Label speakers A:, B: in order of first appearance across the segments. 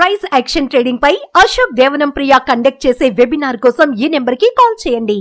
A: Price action trading పై Ashok Devanam Priya conduct చేసే webinar కోసం ఈ నెంబర్ కి కాల్ చేయండి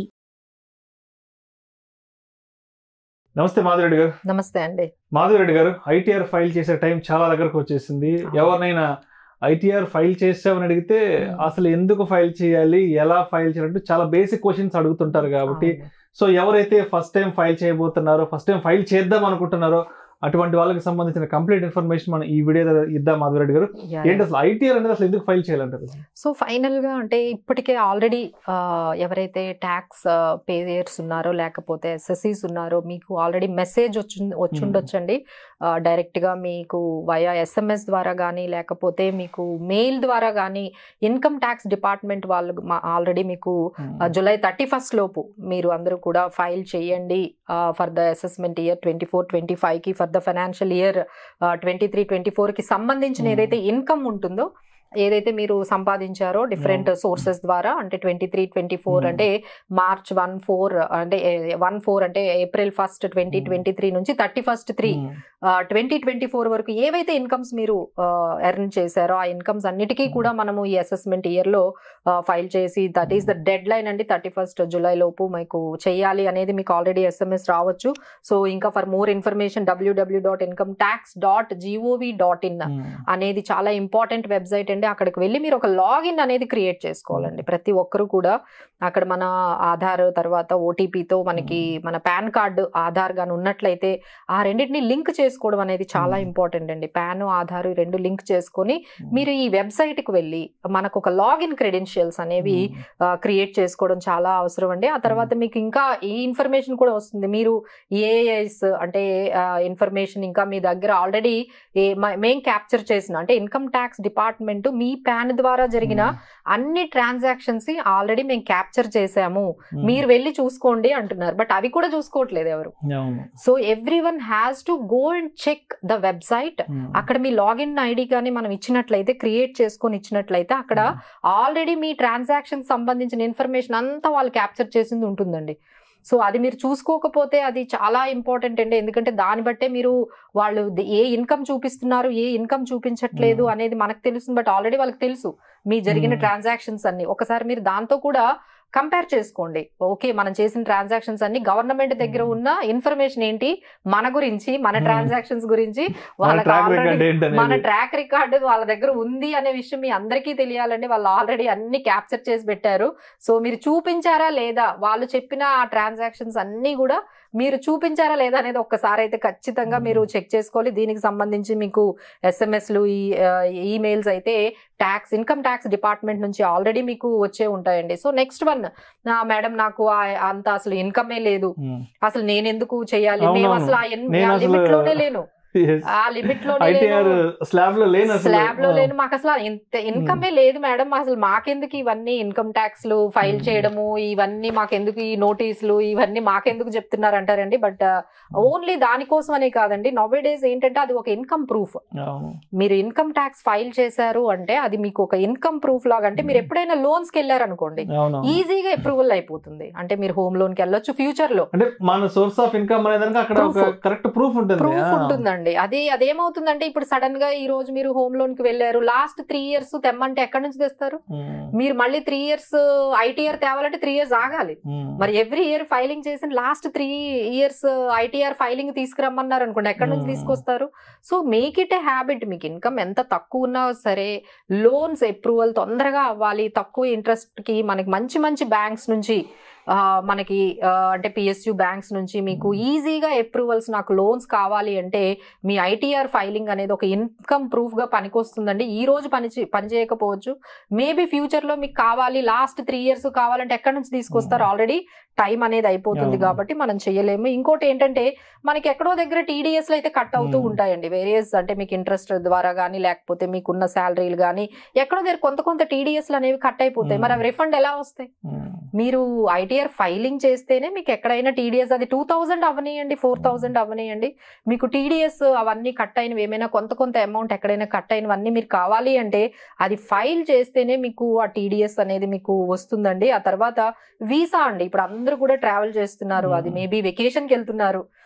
B: నమస్తే మాధురెడ్డి గారు
C: నమస్తే అండి
B: మాధురెడ్డి గారు ఐటీఆర్ ఫైల్ చేసే టైం చాలా దగ్గరకు వచ్చేసింది ఎవరినైనా ఐటీఆర్ ఫైల్ చేసామని అడిగితే
C: Hmm.
B: అసలు ఎందుకు ఫైల్ చేయాలి ఎలా ఫైల్ చేయాలంటే చాలా బేసిక్ క్వశ్చన్స్ అడుగుతుంటారు కాబట్టి
C: అవును.
B: సో ఎవరైతే ఫస్ట్ టైం ఫైల్ చేయబోతున్నారో ఫస్ట్ టైం ఫైల్ చేద్దాం అనుకుంటున్నారో అటువంటి వాళ్ళకి సంబంధించిన కంప్లీట్ ఇన్ఫర్మేషన్ మనం ఈ వీడియో ఇద్దాం మాధురెడ్డి గారు
C: యా,
B: ఏంటి
C: యా.
B: అసలు ఐటీఆర్ అనేది అసలు ఎందుకు ఫైల్ చేయాలంటారు
C: సో ఫైనల్ గా అంటే ఇప్పటికే ఆల్రెడీ ఎవరైతే ట్యాక్స్ పేయర్స్ ఉన్నారో లేకపోతే ఎస్ఎస్సీస్ ఉన్నారో మీకు ఆల్రెడీ మెసేజ్ వచ్చి వచ్చుండొచ్చండి డైరెక్ట్ గా మీకు వయా ఎస్ఎంఎస్ ద్వారా కానీ లేకపోతే మీకు మెయిల్ ద్వారా కానీ ఇన్కమ్ ట్యాక్స్ డిపార్ట్మెంట్ వాళ్ళు ఆల్రెడీ మీకు ఆ, జూలై థర్టీ ఫస్ట్ లోపు మీరు అందరూ కూడా ఫైల్ చేయండి for the assessment year twenty four twenty ఫైవ్కి for the financial year twenty three twenty ఫోర్కి సంబంధించిన
B: Hmm.
C: ఏదైతే ఇన్కమ్ ఉంటుందో ఏదైతే మీరు సంపాదించారో డిఫరెంట్ సోర్సెస్ ద్వారా అంటే twenty three twenty four
B: Hmm.
C: అంటే మార్చ్ వన్ ఫోర్ అంటే వన్ ఫోర్ అంటే April first twenty twenty three నుంచి thirty first three twenty twenty four వరకు ఏవైతే ఇన్కమ్స్ మీరు ఎర్న్ చేశారో ఆ ఇన్కమ్స్ అన్నిటికీ కూడా మనము ఈ అసెస్మెంట్ ఇయర్లో ఫైల్ చేసి that is the deadline అండి థర్టీ ఫస్ట్ జూలై లోపు మీకు చేయాలి అనేది మీకు ఆల్రెడీ ఎస్ఎంఎస్ రావచ్చు సో ఇంకా for more information WWW dot income tax dot gov dot in అనేది చాలా ఇంపార్టెంట్ వెబ్సైట్ అండి అక్కడికి వెళ్ళి మీరు ఒక లాగిన్ అనేది క్రియేట్ చేసుకోవాలండి ప్రతి ఒక్కరు కూడా అక్కడ మన ఆధార్ తర్వాత ఓటీపీతో మనకి మన పాన్ కార్డు ఆధార్ గాని ఉన్నట్లయితే ఆ రెండింటిని లింక్ చేసుకోవడం అనేది చాలా
B: Hmm.
C: ఇంపార్టెంట్ అండి పాన్ ఆధార్ ఈ రెండు లింక్ చేసుకొని మీరు ఈ వెబ్సైట్ కి వెళ్ళి మనకు ఒక లాగిన్ క్రెడెన్షియల్స్ అనేవి క్రియేట్ చేసుకోవడం చాలా అవసరం అండి ఆ తర్వాత మీకు ఇంకా ఈ ఇన్ఫర్మేషన్ కూడా వస్తుంది మీరు ఏఐఎస్ అంటే ఇన్ఫర్మేషన్ ఇంకా మీ దగ్గర ఆల్రెడీ మేం క్యాప్చర్ చేసిన అంటే ఇన్కమ్ ట్యాక్స్ డిపార్ట్మెంట్ మీ పాన్ ద్వారా జరిగిన అన్ని ట్రాన్సాక్షన్స్ ఆల్రెడీ మేము క్యాప్చర్ చేసాము మీరు వెళ్ళి చూసుకోండి అంటున్నారు బట్ అవి కూడా చూసుకోవట్లేదు ఎవరు so every one has to go and check the website అక్కడ మీ లాగిన్ ఐడి కానీ మనం ఇచ్చినట్లయితే క్రియేట్ చేసుకొని ఇచ్చినట్లయితే అక్కడ ఆల్రెడీ మీ ట్రాన్సాక్షన్ సంబంధించిన ఇన్ఫర్మేషన్ అంతా వాళ్ళు క్యాప్చర్ చేసింది ఉంటుందండి సో అది మీరు చూసుకోకపోతే అది చాలా ఇంపార్టెంట్ అండి ఎందుకంటే దాన్ని బట్టే మీరు వాళ్ళు ద- ఏ ఇన్కమ్ చూపిస్తున్నారు ఏ ఇన్కమ్ చూపించట్లేదు
B: Hmm.
C: అనేది మనకు తెలుస్తుంది బట్ ఆల్రెడీ వాళ్ళకి తెలుసు మీ జరిగిన
B: Hmm.
C: ట్రాన్సాక్షన్స్ అన్ని ఒకసారి మీరు దాంతో కూడా కంపేర్ చేసుకోండి ఓకే మనం చేసిన ట్రాన్సాక్షన్స్ అన్ని గవర్నమెంట్ దగ్గర
B: Hmm.
C: ఉన్న ఇన్ఫర్మేషన్ ఏంటి మన గురించి మన
B: Hmm.
C: ట్రాన్సాక్షన్స్ గురించి
B: మన
C: వాళ్ళకి
B: ట్రాక్
C: already-
B: రికార్డ్
C: మన
B: ఏంటనేది
C: ట్రాక్ రికార్డు వాళ్ళ దగ్గర ఉంది అనే విషయం మీ అందరికీ తెలియాలండి వాళ్ళు ఆల్రెడీ అన్ని క్యాప్చర్ చేసి పెట్టారు సో మీరు చూపించారా లేదా వాళ్ళు చెప్పిన ఆ ట్రాన్సాక్షన్స్ అన్ని కూడా మీరు చూపించారా లేదా అనేది ఒక్కసారి అయితే ఖచ్చితంగా మీరు చెక్ చేసుకోవాలి దీనికి సంబంధించి మీకు ఎస్ఎంఎస్లు ఈ ఈమెయిల్స్ అయితే ట్యాక్స్ ఇన్కమ్ ట్యాక్స్ డిపార్ట్మెంట్ నుంచి ఆల్రెడీ మీకు వచ్చే ఉంటాయండి సో నెక్స్ట్ వన్ మేడం నాకు ఆ- అంత అసలు ఇన్కమే లేదు అసలు నేను ఎందుకు చేయాలి మేము
B: అవునవును.
C: అసలు ఆ ఎన్-
B: నేను
C: ఆ
B: అసలు-
C: లిమిట్ లోనే లేను ఆ లిమిట్ లోనే
B: ఐటీఆర్
C: లేను
B: స్లాబ్ లో లేను అసలు
C: స్లాబ్ లో లేను మాకు అసలు ఇంత ఇన్కమే లేదు మేడం అసలు మాకెందుకు ఇవన్నీ ఇన్కమ్ ట్యాక్స్ లు ఫైల్
B: Hmm.
C: చేయడము ఇవన్నీ మాకెందుకు ఈ నోటీసులు ఇవన్నీ మాకెందుకు చెప్తున్నారు అంటారండి బట్ ఓన్లీ దానికోసం అనే కాదండి నవ్ డేస్ ఏంటంటే అది ఒక ఇన్కమ్ ప్రూఫ్
B: అవును.
C: మీరు ఇన్కమ్ ట్యాక్స్ ఫైల్ చేశారు అంటే అది మీకు ఒక ఇన్కమ్ ప్రూఫ్ లాగా అంటే మీరు
B: Hmm.
C: ఎప్పుడైనా లోన్స్ కి వెళ్ళారనుకోండి
B: అవును
C: ఈజీగా అప్రూవల్ అయిపోతుంది అంటే మీరు హోమ్ లోన్ కి వెళ్ళొచ్చు ఫ్యూచర్ లో
B: అంటే మన సోర్స్ ఆఫ్ ఇన్కమ్ అనే దానికి అక్కడ ఒక
C: Proof.
B: కరెక్ట్ ప్రూఫ్ ఉంటుంది
C: ప్రూఫ్
B: ఆ.
C: ఉంటుందండి అది అదేమవుతుందంటే ఇప్పుడు సడన్ గా ఈ రోజు మీరు హోమ్ లోన్ కి వెళ్ళారు లాస్ట్ త్రీ ఇయర్స్ తెమ్మంటే ఎక్కడి నుంచి తెస్తారు
B: ఉమ్,
C: మీరు మళ్ళీ త్రీ ఇయర్స్ ఐటీఆర్ తేవాలంటే త్రీ ఇయర్స్ ఆగాలి
B: ఉమ్,
C: మరి ఎవ్రీ ఇయర్ ఫైలింగ్ చేసిన last three years ITR filing తీసుకురమ్మన్నారు అనుకోండి ఎక్కడి నుంచి
B: Hmm.
C: తీసుకొస్తారు so make it a habit మీకు ఇన్కమ్ ఎంత తక్కువ ఉన్నా సరే లోన్స్ అప్రూవల్ తొందరగా అవ్వాలి తక్కువ ఇంట్రెస్ట్ కి మనకి మంచి మంచి బ్యాంక్స్ నుంచి ఆ, మనకి ఆ, అంటే పిఎస్యు బ్యాంక్స్ నుంచి మీకు ఈజీగా అప్రూవల్స్ నాకు లోన్స్ కావాలి అంటే మీ ఐటీఆర్ ఫైలింగ్ అనేది ఒక ఇన్కమ్ ప్రూఫ్ గా పనికొస్తుందండి ఈ రోజు పని చే- పని చేయకపోవచ్చు మేబీ ఫ్యూచర్ లో మీకు కావాలి లాస్ట్ త్రీ ఇయర్స్ కావాలంటే ఎక్కడి నుంచి తీసుకొస్తారు ఆల్రెడీ టైం అనేది అయిపోతుంది
B: అవును.
C: కాబట్టి మనం చేయలేము ఇంకోటి ఏంటంటే మనకి ఎక్కడో దగ్గర టీడీఎస్ అయితే కట్ అవుతూ
B: Hmm.
C: ఉంటాయండి వేరియస్ అంటే మీకు ఇంట్రెస్ట్ ద్వారా కానీ లేకపోతే మీకున్న శాలరీలు కానీ ఎక్కడో దగ్గర కొంత కొంత టీడీఎస్లు అనేవి కట్ అయిపోతాయి మరి అవి రిఫండ్ ఎలా వస్తాయి
B: ఉమ్,
C: మీరు ఐటీఆర్ ఫైలింగ్ చేస్తేనే మీకు ఎక్కడైనా టీడీఎస్ అది టూ థౌజండ్ అవనియండి ఫోర్ థౌజండ్ అవనియండి మీకు టీడీఎస్ అవన్నీ కట్ అయినవి ఏమైనా కొంత కొంత అమౌంట్ ఎక్కడైనా కట్ అయినవన్నీ మీరు కావాలి అంటే అది ఫైల్ చేస్తేనే మీకు ఆ టీడీఎస్ అనేది మీకు వస్తుందండి ఆ తర్వాత వీసా అండి ఇప్పుడు అందరూ కూడా ట్రావెల్ చేస్తున్నారు అది
B: Hmm.
C: మేబీ వెకేషన్కి వెళ్తున్నారు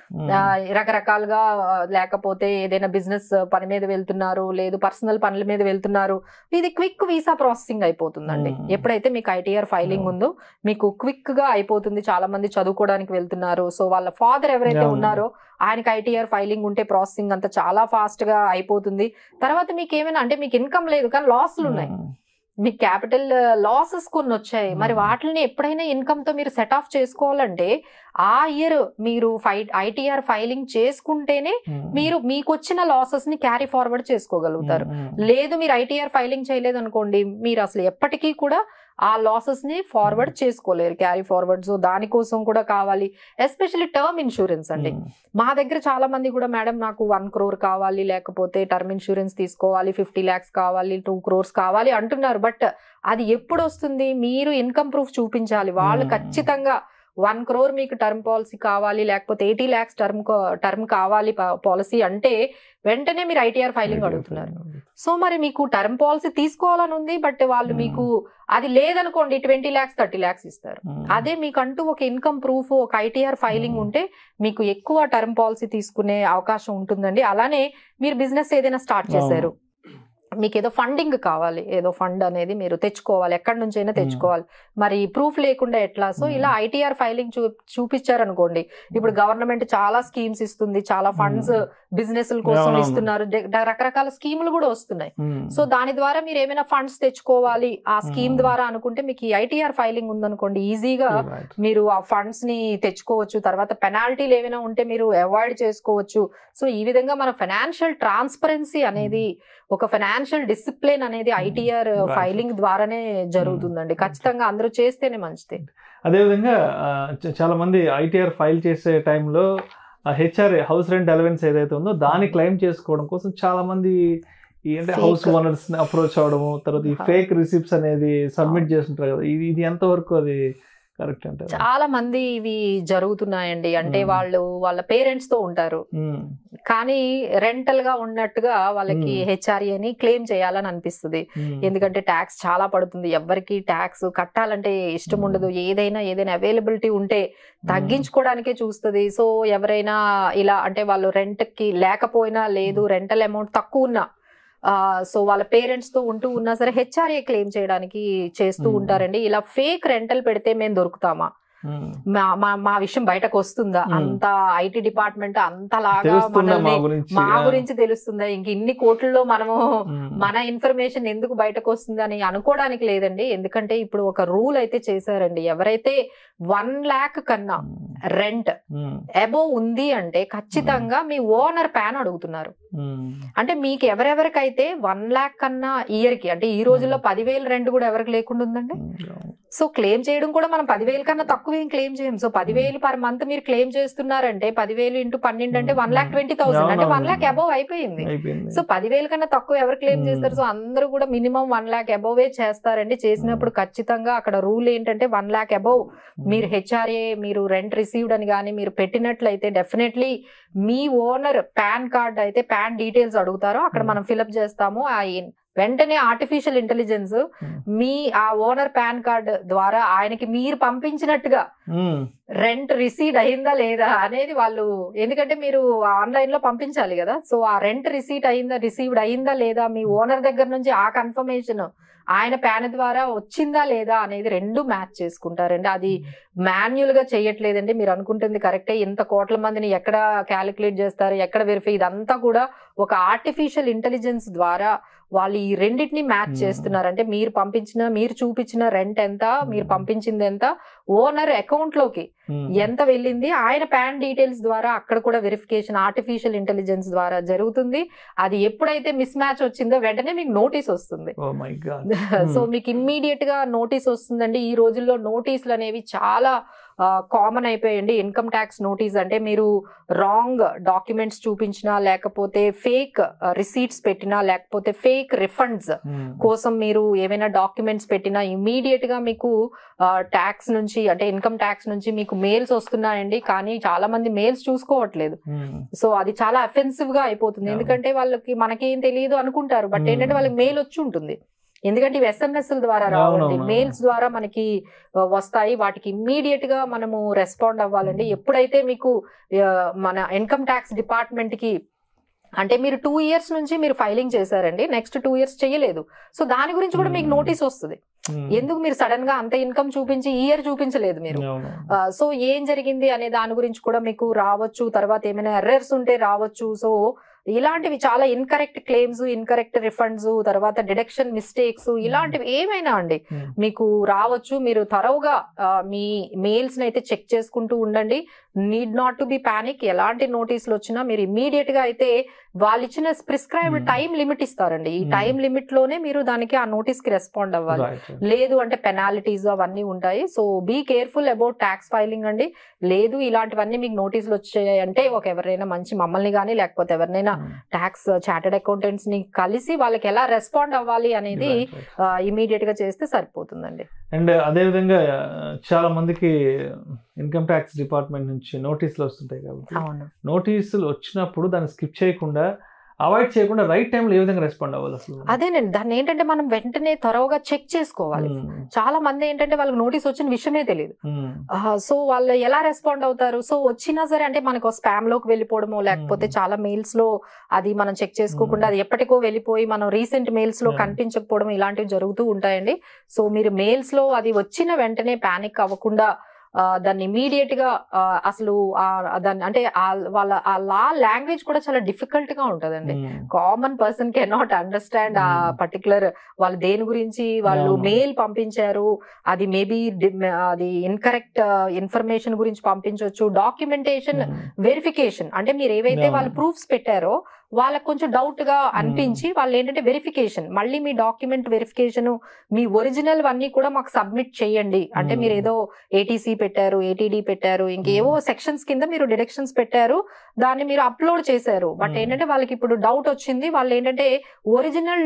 C: ఆ, రకరకాలుగా ఆ, లేకపోతే ఏదైనా బిజినెస్ పని మీద వెళ్తున్నారు లేదు పర్సనల్ పనుల మీద వెళ్తున్నారు ఇది క్విక్ వీసా ప్రాసెసింగ్ అయిపోతుందండి
B: Hmm.
C: ఎప్పుడైతే మీకు ఐటీఆర్ ఫైలింగ్
B: అవును.
C: ఉందో మీకు క్విక్ గా అయిపోతుంది చాలా మంది చదువుకోవడానికి వెళ్తున్నారు సో వాళ్ళ ఫాదర్ ఎవరైతే
B: అవును.
C: ఉన్నారో ఆయనకి ఐటీఆర్ ఫైలింగ్ ఉంటే ప్రాసెసింగ్ అంతా చాలా ఫాస్ట్ గా అయిపోతుంది తర్వాత మీకు ఏమైనా అంటే మీకు ఇన్కమ్ లేదు కానీ లాస్లు ఉన్నాయి మీకు క్యాపిటల్ లాసెస్ కొన్ని వచ్చాయి మరి
B: Hmm.
C: వాటిని ఎప్పుడైనా ఇన్కమ్ తో మీరు సెట్ ఆఫ్ చేసుకోవాలంటే ఆ ఇయర్ మీరు ఫై ఐటీఆర్ ఫైలింగ్ చేసుకుంటేనే మీరు మీకు వచ్చిన లాసెస్ ని క్యారీ ఫార్వర్డ్ చేసుకోగలుగుతారు లేదు మీరు ఐటీఆర్ ఫైలింగ్ చేయలేదు అనుకోండి మీరు అసలు ఎప్పటికీ కూడా ఆ లాసెస్ ని ఫార్వర్డ్ చేసుకోలేరు క్యారీ ఫార్వర్డ్ సో దానికోసం కూడా కావాలి ఎస్పెషల్లీ టర్మ్ ఇన్సూరెన్స్ అండి మా దగ్గర చాలా మంది కూడా మేడం నాకు వన్ క్రోర్ కావాలి లేకపోతే టర్మ్ ఇన్సూరెన్స్ తీసుకోవాలి ఫిఫ్టీ ల్యాక్స్ కావాలి టూ క్రోర్స్ కావాలి అంటున్నారు బట్ అది ఎప్పుడు వస్తుంది మీరు ఇన్కమ్ ప్రూఫ్ చూపించాలి వాళ్ళు
B: Hmm.
C: ఖచ్చితంగా వన్ క్రోర్ మీకు టర్మ్ పాలసీ కావాలి లేకపోతే ఎయిటీ ల్యాక్స్ టర్మ్ టర్మ్ కావాలి పాలసీ అంటే వెంటనే మీరు ఐటీఆర్ ఫైలింగ్ అడుగుతున్నారు సో మరి మీకు టర్మ్ పాలసీ తీసుకోవాలని ఉంది బట్ వాళ్ళు
B: Hmm.
C: మీకు అది లేదనుకోండి ట్వంటీ ల్యాక్స్ థర్టీ ల్యాక్స్ ఇస్తారు అదే మీకంటూ ఒక ఇన్కమ్ ప్రూఫ్ ఒక ఐటీఆర్ ఫైలింగ్
B: Hmm.
C: ఉంటే మీకు ఎక్కువ టర్మ్ పాలసీ తీసుకునే అవకాశం ఉంటుందండి అలానే మీరు బిజినెస్ ఏదైనా స్టార్ట్ చేశారు మీకు ఏదో ఫండింగ్ కావాలి ఏదో ఫండ్ అనేది మీరు తెచ్చుకోవాలి ఎక్కడి నుంచి అయినా తెచ్చుకోవాలి మరి ప్రూఫ్ లేకుండా ఎట్లా సో
B: Hmm.
C: ఇలా ఐటీఆర్ ఫైలింగ్ చూ చూపించారనుకోండి ఇప్పుడు గవర్నమెంట్ చాలా స్కీమ్స్ ఇస్తుంది చాలా ఫండ్స్ బిజినెస్ కోసం
B: అవునవును.
C: ఇస్తున్నారు డే- రకరకాల స్కీములు కూడా వస్తున్నాయి సో దాని ద్వారా మీరు ఏమైనా ఫండ్స్ తెచ్చుకోవాలి ఆ స్కీమ్
B: Hmm.
C: ద్వారా అనుకుంటే మీకు ఈ ఐటీఆర్ ఫైలింగ్ ఉందనుకోండి ఈజీగా మీరు ఆ ఫండ్స్ ని తెచ్చుకోవచ్చు తర్వాత పెనాల్టీలు ఏమైనా ఉంటే మీరు అవాయిడ్ చేసుకోవచ్చు సో ఈ విధంగా మన ఫైనాన్షియల్ ట్రాన్స్పరెన్సీ అనేది ఒక ఫైనాన్షియల్ డిసిప్లిన్ అనేది ఐటీఆర్
B: Right.
C: ఫైలింగ్ ద్వారానే జరుగుతుందండి ఖచ్చితంగా అందరూ చేస్తేనే మంచిది
B: అదేవిధంగా ఆ, చ- చాలా మంది ఐటీఆర్ ఫైల్ చేసే టైంలో హెచ్ఆర్ హౌస్ రెంట్ అలవెన్స్ ఏదైతే ఉందో దాన్ని క్లెయిమ్ చేసుకోవడం కోసం చాలా మంది ఈ అంటే
C: Fake.
B: హౌస్ ఓనర్స్ అప్రోచ్ అవడము తర్వాత ఈ
C: అవును.
B: ఫేక్ రిసిప్ట్స్ అనేది సబ్మిట్ చేస్తుంటారు కదా ఇది ఇది ఎంతవరకు అది కరెక్ట్ అంటే
C: చాలా మంది ఇవి జరుగుతున్నాయండి అంటే
B: Hmm.
C: వాళ్ళు వాళ్ళ పేరెంట్స్ తో ఉంటారు కానీ రెంటల్ గా ఉన్నట్టుగా వాళ్ళకి
B: Hmm.
C: హెచ్ఆర్ఏ అని క్లెయిమ్ చేయాలని అనిపిస్తుంది ఎందుకంటే ట్యాక్స్ చాలా పడుతుంది ఎవరికి ట్యాక్స్ కట్టాలంటే ఇష్టం ఉండదు ఏదైనా ఏదైనా అవైలబిలిటీ ఉంటే తగ్గించుకోవడానికే చూస్తుంది సో ఎవరైనా ఇలా అంటే వాళ్ళు రెంట్ కి లేకపోయినా లేదు రెంటల్ అమౌంట్ తక్కువ ఉన్నా సో వాళ్ళ పేరెంట్స్ తో ఉంటూ ఉన్నా సరే హెచ్ఆర్ఏ క్లెయిమ్ చేయడానికి చేస్తూ
B: Hmm.
C: ఉంటారండి ఇలా ఫేక్ రెంటల్ పెడితే మేము దొరుకుతామా మా మా- మా విషయం బయటకు వస్తుందా
B: Hmm.
C: అంత ఐటీ డిపార్ట్మెంట్ అంతలాగా
B: తెలుస్తుందా మా
C: మనల్ని
B: గురించి
C: మా గురించి తెలుస్తుందా ఇంక ఇన్ని కోట్లలో మనము
B: ఉమ్.
C: మన ఇన్ఫర్మేషన్ ఎందుకు బయటకు వస్తుంది అని అనుకోవడానికి లేదండి ఎందుకంటే ఇప్పుడు ఒక రూల్ అయితే చేశారండి ఎవరైతే వన్ ల్యాక్ కన్నా రెంట్
B: ఉమ్.
C: అబోవ్ ఉంది అంటే ఖచ్చితంగా మీ ఓనర్ ప్యాన్ అడుగుతున్నారు
B: ఉమ్.
C: అంటే మీకు ఎవరెవరికైతే వన్ ల్యాక్ కన్నా ఇయర్ కి అంటే ఈ రోజుల్లో పదివేలు రెంట్ కూడా ఎవరికి లేకుండా ఉందండి
B: ఉమ్.
C: సో క్లెయిమ్ చేయడం కూడా మనం పదివేలు కన్నా తక్కువ ఏం క్లెయిమ్ చేయం సో పదివేలు పర్ మంత్ మీరు క్లెయిమ్ చేస్తున్నారంటే పదివేలు ఇంటూ పన్నెండు అంటే వన్ లాక్ ట్వంటీ థౌసండ్ అంటే వన్ లాక్ అబోవ్ అయిపోయింది
B: అయిపోయింది
C: సో పదివేల కన్నా తక్కువ ఎవరు క్లెయిమ్
B: Hmm.
C: చేస్తారు సో అందరూ కూడా మినిమం వన్ లాక్ అబోవే చేస్తారండి చేసినప్పుడు ఖచ్చితంగా అక్కడ రూల్ ఏంటంటే వన్ లాక్ అబోవ్ మీరు హెచ్ఆర్ఏ మీరు రెంట్ రిసీవ్డ్ అని కానీ మీరు పెట్టినట్లయితే డెఫినెట్లీ మీ ఓనర్ పాన్ కార్డ్ అయితే పాన్ డీటెయిల్స్ అడుగుతారో అక్కడ
B: Hmm.
C: మనం ఫిలప్ చేస్తాము ఆ ఇన్- వెంటనే ఆర్టిఫిషియల్ ఇంటెలిజెన్స్
B: Hmm.
C: మీ ఆ ఓనర్ పాన్ కార్డ్ ద్వారా ఆయనకి మీరు పంపించినట్టుగా
B: ఉమ్.
C: రెంట్ రిసీడ్ అయిందా లేదా అనేది వాళ్ళు ఎందుకంటే మీరు ఆన్లైన్ లో పంపించాలి కదా సో ఆ రెంట్ రిసీట్ అయిందా రిసీవ్డ్ అయిందా లేదా మీ ఓనర్ దగ్గర నుంచి ఆ కన్ఫర్మేషన్ ఆయన ప్యాన్ ద్వారా వచ్చిందా లేదా అనేది రెండు మ్యాచ్ చేసుకుంటారండి అది మాన్యువల్ గా చేయట్లేదండి మీరు అనుకుంటుంది కరెక్టే ఇంత కోట్ల మందిని ఎక్కడ క్యాలిక్యులేట్ చేస్తారు ఎక్కడ వెరిఫై ఇదంతా కూడా ఒక ఆర్టిఫిషియల్ ఇంటెలిజెన్స్ ద్వారా వాళ్ళు ఈ రెండింటిని మ్యాచ్
B: Hmm.
C: చేస్తున్నారు అంటే మీరు పంపించిన మీరు చూపించిన రెంట్ ఎంత మీరు
B: Hmm.
C: పంపించింది ఎంత ఓనర్ అకౌంట్ లోకి
B: ఉమ్.
C: ఎంత వెళ్ళింది ఆయన పాన్ డీటెయిల్స్ ద్వారా అక్కడ కూడా వెరిఫికేషన్ ఆర్టిఫిషియల్ ఇంటెలిజెన్స్ ద్వారా జరుగుతుంది అది ఎప్పుడైతే మిస్ మ్యాచ్ వచ్చిందో వెంటనే మీకు నోటీస్ వస్తుంది
B: ఓ మై గాడ్
C: సో మీకు ఇమ్మీడియట్ గా నోటీస్ వస్తుందండి ఈ రోజుల్లో నోటీసులు అనేవి చాలా కామన్ అయిపోయాయండి ఇన్కమ్ ట్యాక్స్ నోటీస్ అంటే మీరు రాంగ్ డాక్యుమెంట్స్ చూపించినా లేకపోతే ఫేక్ రిసీట్స్ పెట్టినా లేకపోతే ఫేక్ రిఫండ్స్ కోసం మీరు ఏమైనా డాక్యుమెంట్స్ పెట్టినా ఇమీడియట్ గా మీకు ట్యాక్స్ నుంచి అంటే ఇన్కమ్ ట్యాక్స్ నుంచి మీకు మెయిల్స్ వస్తున్నాయండి కానీ చాలా మంది మెయిల్స్ చూసుకోవట్లేదు సో అది చాలా అఫెన్సివ్ గా అయిపోతుంది
B: అవును.
C: ఎందుకంటే వాళ్ళకి మనకేం తెలియదు అనుకుంటారు బట్
B: Hmm.
C: ఏంటంటే వాళ్ళకి మెయిల్ వచ్చి ఉంటుంది ఎందుకంటే ఇవి ఎస్ఎంఎస్ ద్వారా రావండి
B: అవునవును.
C: మెయిల్స్ ద్వారా మనకి ఆ, వస్తాయి వాటికి ఇమ్మీడియట్ గా మనము రెస్పాండ్ అవ్వాలండి ఎప్పుడైతే మీకు ఆ, మన ఇన్కమ్ ట్యాక్స్ డిపార్ట్మెంట్ కి అంటే మీరు టూ ఇయర్స్ నుంచి మీరు ఫైలింగ్ చేశారండి నెక్స్ట్ టూ ఇయర్స్ చేయలేదు సో దాని గురించి కూడా మీకు
B: Hmm.
C: నోటీస్ వస్తుంది
B: ఉమ్.
C: ఎందుకు మీరు సడన్ గా అంత ఇన్కమ్ చూపించి ఈ ఇయర్ చూపించలేదు మీరు
B: అవును.
C: సో ఏం జరిగింది అనే దాని గురించి కూడా మీకు రావచ్చు తర్వాత ఏమైనా ఎర్రర్స్ ఉంటే రావచ్చు సో ఇలాంటివి చాలా ఇన్కరెక్ట్ క్లెయిమ్స్ ఇన్కరెక్ట్ రిఫండ్స్ తర్వాత డిడక్షన్ మిస్టేక్స్ ఇలాంటివి ఏమైనా అండి
B: ఉమ్.
C: మీకు రావచ్చు మీరు తరవుగా మీ మెయిల్స్ అయితే చెక్ చేసుకుంటూ ఉండండి need not to be panic ఎలాంటి నోటీసులు వచ్చినా మీరు ఇమ్మీడియట్ గా అయితే వాళ్ళు ఇచ్చిన ప్రిస్క్రైబ్డ్
B: Hmm.
C: టైం లిమిట్ ఇస్తారండి ఈ
B: Hmm.
C: టైం లిమిట్ లోనే మీరు దానికి ఆ నోటీస్ కి రెస్పాండ్ అవ్వాలి
B: Right, right.
C: లేదు అంటే పెనాలిటీస్ అవన్నీ ఉంటాయి so be careful about tax filing అండి లేదు ఇలాంటివన్నీ మీకు నోటీసులు వచ్చాయి అంటే ఒక ఎవరైనా మంచి మమ్మల్ని కానీ లేకపోతే ఎవరినైనా
B: ఉమ్.
C: ట్యాక్స్ చార్టెడ్ అకౌంటెంట్స్ ని కలిసి వాళ్ళకి ఎలా రెస్పాండ్ అవ్వాలి అనేది
B: Right, right.
C: ఇమీడియట్ గా చేస్తే సరిపోతుందండి
B: అండ్ అదే విధంగా చాలా మందికి ఇన్కమ్ ట్యాక్స్ డిపార్ట్మెంట్ నుంచి నోటీసులు వస్తుంటాయి కాబట్టి
C: అవును
B: నోటీసులు వచ్చినప్పుడు దాన్ని స్కిప్ చేయకుండా అవాయిడ్ చేయకుండా రైట్ టైంలో ఏ విధంగా రెస్పాండ్ అవ్వాలి అసలు
C: అదేనండి దాన్ని ఏంటంటే మనం వెంటనే త్వరగా చెక్ చేసుకోవాలి
B: ఉమ్.
C: చాలా మంది ఏంటంటే వాళ్ళకి నోటీస్ వచ్చిన విషయమే తెలియదు
B: ఉమ్.
C: సో వాళ్ళు ఎలా రెస్పాండ్ అవుతారు సో వచ్చినా సరే అంటే మనకు స్పామ్ లోకి వెళ్ళిపోవడమో లేకపోతే
B: Hmm.
C: చాలా మెయిల్స్ లో అది మనం చెక్ చేసుకోకుండా అది ఎప్పటికో వెళ్ళిపోయి మనం రీసెంట్ మెయిల్స్ లో
B: Yeah.
C: కనిపించకపోవడం ఇలాంటివి జరుగుతూ ఉంటాయండి సో మీరు మెయిల్స్ లో అది వచ్చిన వెంటనే పానిక్ అవ్వకుండా ఆ, దాన్ని ఇమీడియట్ గా ఆ, అసలు ఆ- దాన్ని అంటే ఆ- వాళ్ళ ఆ లా లాంగ్వేజ్ కూడా చాలా డిఫికల్ట్ గా ఉంటదండి
B: ఉమ్.
C: Common person can not understand ఆ
B: Hmm.
C: పర్టికులర్ వాళ్ళు దేని గురించి వాళ్ళు
B: అవును.
C: మెయిల్ పంపించారు అది మేబీ అది ఇన్కరెక్ట్ ఇన్ఫర్మేషన్ గురించి పంపించవచ్చు డాక్యుమెంటేషన్
B: ఉమ్.
C: వెరిఫికేషన్ అంటే మీరు ఏవైతే
B: అవును.
C: వాళ్ళు ప్రూఫ్స్ పెట్టారో వాళ్ళకి కొంచెం డౌట్ గా అనిపించి వాళ్ళు ఏంటంటే వెరిఫికేషన్ మళ్ళీ మీ డాక్యుమెంట్ వెరిఫికేషన్ మీ ఒరిజినల్ అన్ని కూడా మాకు సబ్మిట్ చేయండి అంటే
B: Hmm.
C: మీరు ఏదో ఏటీసీ పెట్టారు ఏటీడీ పెట్టారు ఇంకేవో సెక్షన్స్ కింద మీరు డిడక్షన్స్ పెట్టారు దాన్ని మీరు అప్లోడ్ చేశారు బట్
B: Hmm.
C: ఏంటంటే వాళ్ళకి ఇప్పుడు డౌట్ వచ్చింది వాళ్ళు ఏంటంటే ఒరిజినల్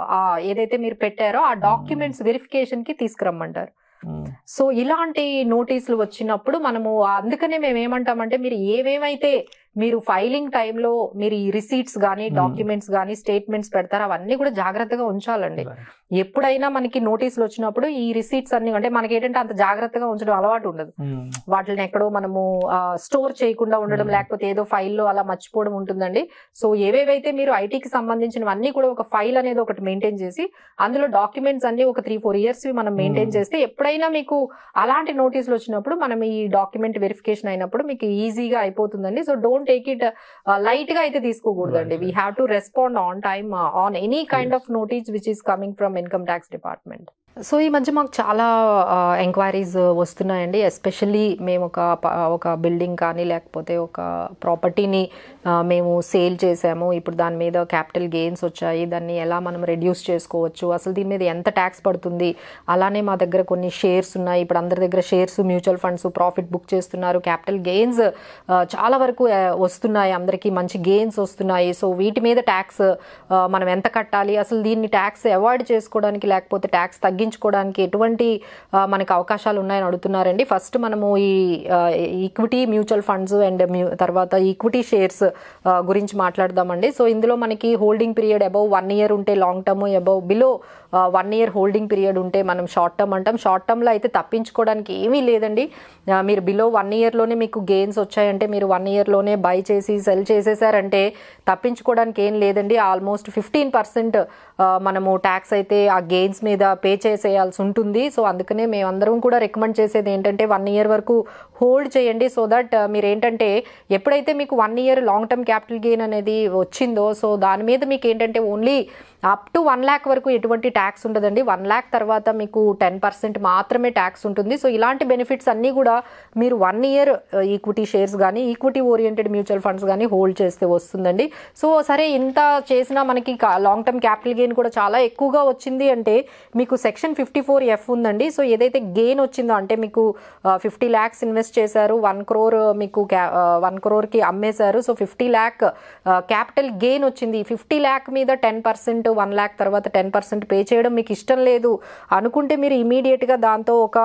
C: ఏదైతే మీరు పెట్టారో ఆ డాక్యుమెంట్స్ వెరిఫికేషన్ కి తీసుకురమ్మంటారు
B: ఉమ్.
C: సో ఇలాంటి నోటీసులు వచ్చినప్పుడు మనము అందుకనే మేము ఏమంటామంటే మీరు ఏవేమైతే మీరు ఫైలింగ్ టైంలో మీరు ఈ రిసీట్స్ కానీ
B: Hmm.
C: డాక్యుమెంట్స్ కానీ స్టేట్మెంట్స్ పెడతారు అవన్నీ కూడా జాగ్రత్తగా ఉంచాలండి
B: Right.
C: ఎప్పుడైనా మనకి నోటీసులు వచ్చినప్పుడు ఈ రిసీట్స్ అన్ని అంటే మనకి ఏంటంటే అంత జాగ్రత్తగా ఉంచడం అలవాటు ఉండదు
B: ఉమ్.
C: వాటిని ఎక్కడో మనము స్టోర్ చేయకుండా ఉండడం
B: Hmm.
C: లేకపోతే ఏదో ఫైల్లో అలా మర్చిపోవడం ఉంటుందండి సో ఏవేవైతే మీరు ఐటీకి సంబంధించినవన్నీ కూడా ఒక ఫైల్ అనేది ఒకటి మెయింటైన్ చేసి అందులో డాక్యుమెంట్స్ అన్ని ఒక త్రీ ఫోర్ ఇయర్స్ మనం మెయింటైన్
B: Hmm.
C: చేస్తే ఎప్పుడైనా మీకు అలాంటి నోటీసులు వచ్చినప్పుడు మనం ఈ డాక్యుమెంట్ వెరిఫికేషన్ అయినప్పుడు మీకు ఈజీగా అయిపోతుందండి so don't take it light గా అయితే తీసుకోకూడదండి
B: Right,
C: we
B: right.
C: Have to respond on time on any kind of notice which is coming from income tax department so ఈ మధ్య మాకు చాలా ఎంక్వైరీస్ వస్తున్నాయండి ఎస్పెషల్లీ మేము ఒక ప- ఒక బిల్డింగ్ కానీ లేకపోతే ఒక ప్రాపర్టీని మేము సేల్ చేసాము ఇప్పుడు దాని మీద క్యాపిటల్ గెయిన్స్ వచ్చాయి దాన్ని ఎలా మనం రెడ్యూస్ చేసుకోవచ్చు అసలు దీని మీద ఎంత ట్యాక్స్ పడుతుంది అలానే మా దగ్గర కొన్ని షేర్స్ ఉన్నాయి ఇప్పుడు అందరి దగ్గర shares mutual funds profit book చేస్తున్నారు క్యాపిటల్ గెయిన్స్ చాలా వరకు ఆ, వస్తున్నాయి అందరికీ మంచి గెయిన్స్ వస్తున్నాయి సో వీటి మీద ట్యాక్స్ మనం ఎంత కట్టాలి అసలు దీన్ని ట్యాక్స్ అవాయిడ్ చేసుకోవడానికి లేకపోతే ట్యాక్స్ తగ్గించుకోవడానికి ఎటువంటి ఆ, మనకి అవకాశాలు ఉన్నాయని అడుగుతున్నారండి ఫస్ట్ మనము ఈ ఈక్విటీ మ్యూచువల్ ఫండ్స్ అండ్ తర్వాత ఈక్విటీ షేర్స్ గురించి మాట్లాడదామండి సో ఇందులో మనకి holding period above one year ఉంటే long term above below one year holding period ఉంటే మనం షార్ట్ టర్మ్ అంటాం షార్ట్ టర్మ్లో అయితే తప్పించుకోవడానికి ఏమీ లేదండి ఆ, మీరు బిలో వన్ ఇయర్లోనే మీకు గెయిన్స్ వచ్చాయంటే మీరు వన్ ఇయర్లోనే బై చేసి సెల్ చేసేసారంటే తప్పించుకోవడానికి ఏం లేదండి ఆల్మోస్ట్ ఫిఫ్టీన్ పర్సెంట్ మనము ట్యాక్స్ అయితే ఆ గెయిన్స్ మీద పే చేసేయాల్సి ఉంటుంది సో అందుకనే మేమందరం కూడా రికమెండ్ చేసేది ఏంటంటే వన్ ఇయర్ వరకు హోల్డ్ చేయండి సో దట్ మీరు ఏంటంటే ఎప్పుడైతే మీకు one year long term capital gain అనేది వచ్చిందో సో దాని మీద మీకు ఏంటంటే only up to one lakh వరకు ఎటువంటి ట్యాక్స్ ఉండదండి వన్ ల్యాక్ తర్వాత మీకు టెన్ పర్సెంట్ మాత్రమే ట్యాక్స్ ఉంటుంది సో ఇలాంటి బెనిఫిట్స్ అన్నీ కూడా మీరు వన్ ఇయర్ ఈక్విటీ షేర్స్ కానీ ఈక్విటీ ఓరియంటెడ్ మ్యూచువల్ ఫండ్స్ కానీ హోల్డ్ చేస్తే వస్తుందండి సో సరే ఇంత చేసినా మనకి లాంగ్ టర్మ్ క్యాపిటల్ గెయిన్ కూడా చాలా ఎక్కువగా వచ్చింది అంటే మీకు సెక్షన్ ఫిఫ్టీ ఫోర్ ఎఫ్ ఉందండి సో ఏదైతే గెయిన్ వచ్చిందో అంటే మీకు ఫిఫ్టీ ల్యాక్స్ ఇన్వెస్ట్ చేశారు వన్ క్రోర్ మీకు వన్ క్రోర్కి అమ్మేశారు so fifty lakh capital gain వచ్చింది ఫిఫ్టీ ల్యాక్ మీద టెన్ పర్సెంట్ వన్ ల్యాక్ తర్వాత టెన్ పర్సెంట్ పే చేయడం మీకు ఇష్టం లేదు అనుకుంటే మీరు ఇమీడియట్గా దాంతో ఒక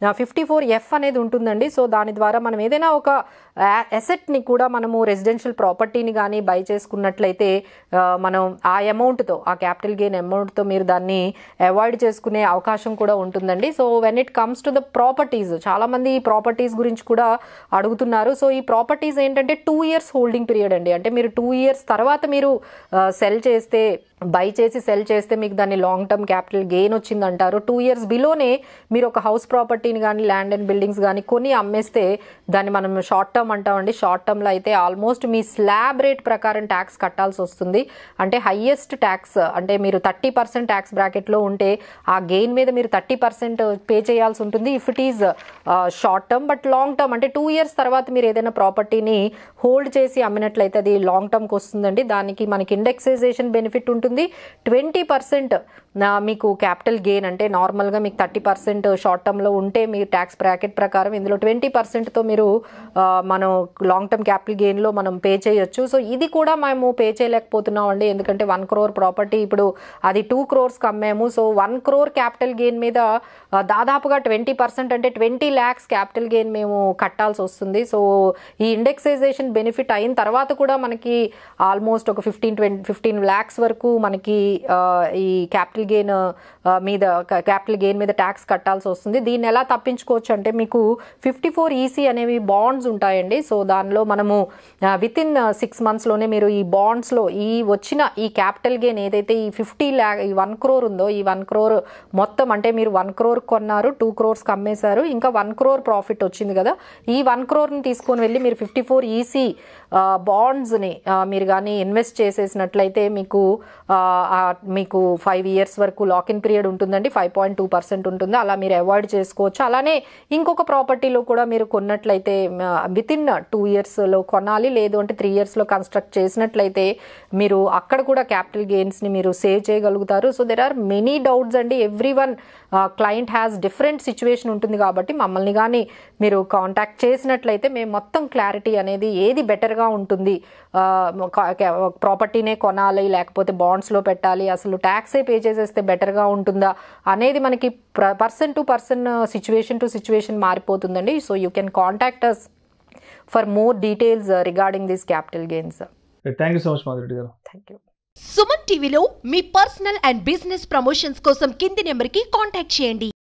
C: ఫిఫ్టీ ఫోర్ ఎఫ్ అనేది ఉంటుందండి సో దాని ద్వారా మనం ఏదైనా ఒక అసెట్ని కూడా మనము రెసిడెన్షియల్ ప్రాపర్టీని కానీ బై చేసుకున్నట్లయితే ఆ, మనం ఆ అమౌంట్తో ఆ క్యాపిటల్ గెయిన్ అమౌంట్తో మీరు దాన్ని అవాయిడ్ చేసుకునే అవకాశం కూడా ఉంటుందండి so when it comes to the properties చాలామంది ఈ ప్రాపర్టీస్ గురించి కూడా అడుగుతున్నారు సో ఈ ప్రాపర్టీస్ ఏంటంటే టూ ఇయర్స్ హోల్డింగ్ పీరియడ్ అండి అంటే మీరు టూ ఇయర్స్ తర్వాత మీరు సెల్ చేస్తే బై చేసి సెల్ చేస్తే మీకు దాన్ని లాంగ్ టర్మ్ క్యాపిటల్ గెయిన్ వచ్చింది అంటారు టూ ఇయర్స్ బిలోనే మీరు ఒక హౌస్ ప్రాపర్టీని కానీ ల్యాండ్ అండ్ బిల్డింగ్స్ కానీ కొని అమ్మేస్తే దాన్ని మనం షార్ట్ టర్మ్ అంటామండి షార్ట్ టర్మ్లో అయితే ఆల్మోస్ట్ మీ స్లాబ్ రేట్ ప్రకారం ట్యాక్స్ కట్టాల్సి వస్తుంది అంటే హయ్యెస్ట్ ట్యాక్స్ అంటే మీరు థర్టీ పర్సెంట్ ట్యాక్స్ బ్రాకెట్లో ఉంటే ఆ గెయిన్ మీద మీరు థర్టీ పర్సెంట్ పే చేయాల్సి ఉంటుంది if it is short term but long term అంటే టూ ఇయర్స్ తర్వాత మీరు ఏదైనా ప్రాపర్టీని హోల్డ్ చేసి అమ్మినట్లయితే అది లాంగ్ టర్మ్కి వస్తుందండి దానికి మనకి ఇండెక్సైజేషన్ బెనిఫిట్ ఉంటుంది ట్వంటీ పర్సెంట్ మీకు క్యాపిటల్ గెయిన్ అంటే నార్మల్గా మీకు థర్టీ పర్సెంట్ షార్ట్ టర్మ్లో ఉంటే మీ ట్యాక్స్ బ్రాకెట్ ప్రకారం ఇందులో ట్వంటీ పర్సెంట్తో మీరు ఆ, మనం లాంగ్ టర్మ్ క్యాపిటల్ గెయిన్లో మనం పే చేయొచ్చు సో ఇది కూడా మేము పే చేయలేకపోతున్నాం అండి ఎందుకంటే వన్ క్రోర్ ప్రాపర్టీ ఇప్పుడు అది టూ క్రోర్స్కి అమ్మాము so one crore capital gain మీద ఆ, దాదాపుగా ట్వంటీ పర్సెంట్ అంటే ట్వంటీ ల్యాక్స్ క్యాపిటల్ గెయిన్ మేము కట్టాల్సి వస్తుంది సో ఈ ఇండెక్సైజేషన్ బెనిఫిట్ అయిన తర్వాత కూడా మనకి ఆల్మోస్ట్ ఒక ఫిఫ్టీన్ ట్వంటీ ఫిఫ్టీన్ ల్యాక్స్ వరకు మనకి ఆ, ఈ క్యాపిటల్ గెయిన్ మీద క్యాపిటల్ గెయిన్ మీద ట్యాక్స్ కట్టాల్సి వస్తుంది దీన్ని ఎలా తప్పించుకోవచ్చు అంటే మీకు ఫిఫ్టీ ఫోర్ ఈసీ అనేవి బాండ్స్ ఉంటాయండి సో దానిలో మనము విత్ ఇన్ సిక్స్ మంత్స్లోనే మీరు ఈ బాండ్స్లో ఈ వచ్చిన ఈ క్యాపిటల్ గెయిన్ ఏదైతే ఈ ఫిఫ్టీ ల్యాక్ ఈ వన్ క్రోర్ ఉందో ఈ వన్ క్రోర్ మొత్తం అంటే మీరు వన్ క్రోర్ కొన్నారు టూ క్రోర్స్కి అమ్మేశారు ఇంకా వన్ క్రోర్ ప్రాఫిట్ వచ్చింది కదా ఈ వన్ క్రోర్ని తీసుకొని వెళ్ళి మీరు ఫిఫ్టీ ఫోర్ ఈసీ బాండ్స్ని మీరు కానీ ఇన్వెస్ట్ చేసేసినట్లయితే మీకు ఆ, ఆ, మీకు ఫైవ్ ఇయర్స్ వరకు లాక్ ఇన్ పీరియడ్ ఉంటుందండి ఫైవ్ పాయింట్ టూ పర్సెంట్ ఉంటుంది అలా మీరు అవాయిడ్ చేసుకోవచ్చు అలానే ఇంకొక ప్రాపర్టీలో కూడా మీరు కొన్నట్లయితే విత్ ఇన్ టూ ఇయర్స్లో కొనాలి లేదు అంటే త్రీ ఇయర్స్లో కన్స్ట్రక్ట్ చేసినట్లయితే మీరు అక్కడ కూడా క్యాపిటల్ గెయిన్స్ని మీరు సేవ్ చేయగలుగుతారు so there are many doubts అండి every one client has different situation ఉంటుంది కాబట్టి మమ్మల్ని కానీ మీరు కాంటాక్ట్ చేసినట్లయితే మేము మొత్తం క్లారిటీ అనేది ఏది బెటర్గా ఉంటుంది ప్రాపర్టీనే కొనాలి లేకపోతే బాండ్స్లో పెట్టాలి అసలు ట్యాక్సే పే చేసేస్తే బెటర్గా ఉంటుందా అనేది మనకి person to person situation to situation మారిపోతుందండి so you can contact us for more details regarding this capital gains
B: thank you so much Madhureddy గారు
C: థ్యాంక్ యూ
A: సుమన్ టీవీలో మీ పర్సనల్ అండ్ బిజినెస్ ప్రమోషన్స్ కోసం కింది నెంబర్కి కాంటాక్ట్ చేయండి